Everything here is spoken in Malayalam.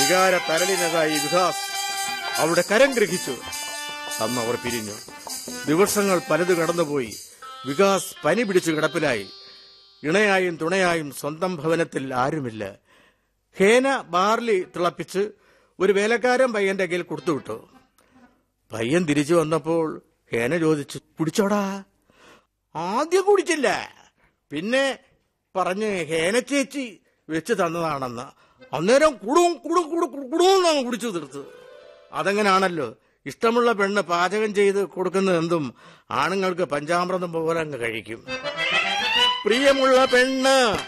വികാര തരളിനതായി വികാസ് അവളുടെ കരം ഗ്രഹിച്ചു അന്ന് അവർ പിരിഞ്ഞു ദിവസങ്ങൾ പലത് കടന്നുപോയി വികാസ് പനി പിടിച്ചു കിടപ്പിലായി ഇണയായും തുണയായും സ്വന്തം ഭവനത്തിൽ ആരുമില്ല ഹേന ബാർലി തിളപ്പിച്ച് ഒരു വേലക്കാരൻ പയ്യന്റെ കയ്യിൽ കൊടുത്തുവിട്ടു പയ്യൻ തിരിച്ചു വന്നപ്പോൾ ഹേന ചോദിച്ചു കുടിച്ചോടാ ആദ്യം കുടിച്ചില്ല പിന്നെ പറഞ്ഞ് ഹേന ചേച്ചി വെച്ച് തന്നതാണെന്ന് അന്നേരം കുടും കുടും കുടും കുടുമെന്നാണ് കുടിച്ചു തീർത്ത് അതെങ്ങനാണല്ലോ ഇഷ്ടമുള്ള പെണ്ണ് പാചകം ചെയ്ത് കൊടുക്കുന്ന എന്തും ആണുങ്ങൾക്ക് പഞ്ചാമൃതം പോലെ അങ്ങ് കഴിക്കും പ്രിയമുള്ള പെണ്ണ്